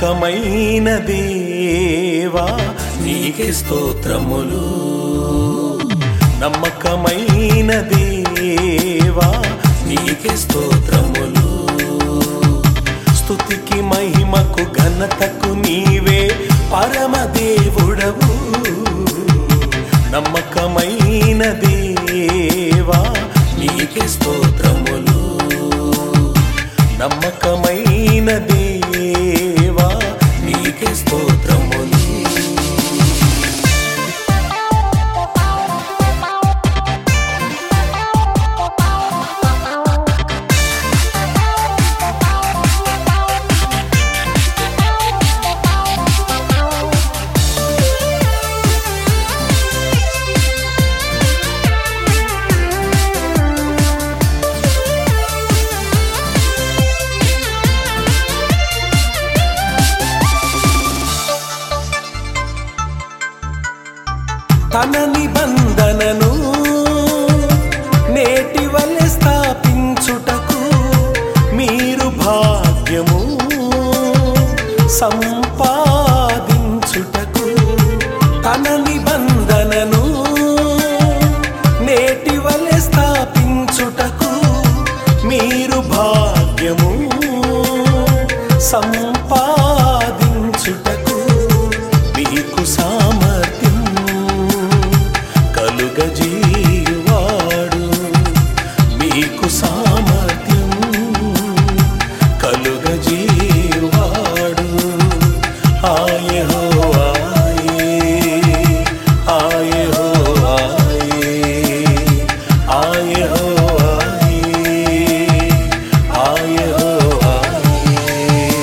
నమ్మకమైన దేవా నీకే స్తోత్రములు నమ్మకమైన దేవా నీకే స్తోత్రములు స్తుతికి మహిమకు ఘనతకు నీవే పరమదేవుడవు నమ్మకమైన దేవా నీకే స్తోత్రములు నమ్మకమైన దేవా నీకే స్తోత్రములు తన నిబంధనను నేటి వలె స్థాపించుటకు మీరు భాగ్యము సంపాదించుటకు తన నిబంధనను నేటి వలె స్థాపించుటకు మీరు భాగ్యము సంపాదించుటకు మీకు సామర్థ్యం కలుగజేయువాడు మీకు సామర్థ్యం కలుగజేయువాడు ఆయహోవాయే ఆయహోవాయే ఆయహోవాయే ఆయహోవాయే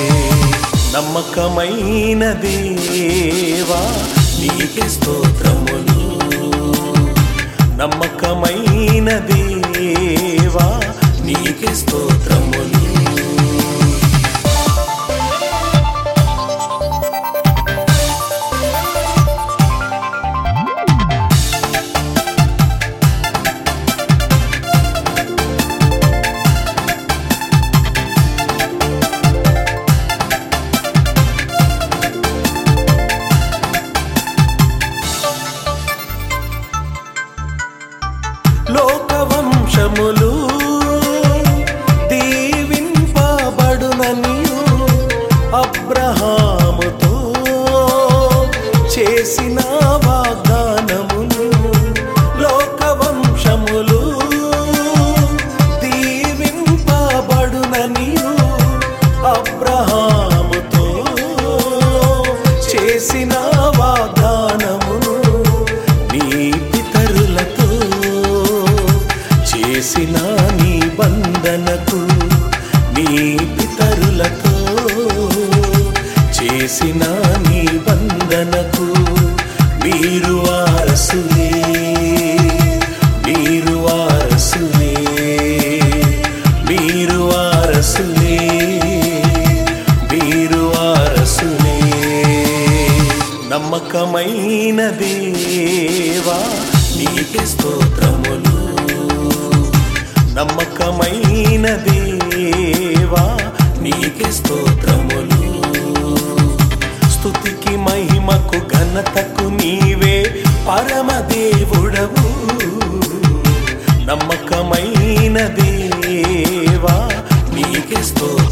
నమ్మకమైన దేవా నీకే స్తోత్రములు నమ్మకమైన దేవా నీకే స్తోత్రములు లోకవంశములు దీవింపబడుననియు అబ్రహాముతో చేసిన వాగ్దానములు లోకవంశములు దీవింపబడుననియు అబ్రహాముతో చేసిన వాగ్దానమును నీ పితరులతో చేసిన నిబంధనకు నీ పితరులతో చేసిన నిబంధనకు మీరు వారసులే మీరు వారసులే మీరు వారసులే మీరు వారసులే నమ్మకమైన దేవా నీకే స్తోత్రములు నమ్మకమైన దేవా నీకే స్తోత్రములు స్తుతికి మహిమకు ఘనతకు నీవే పరమదేవుడవు నమ్మకమైన దేవా నీకే స్తోత్రములు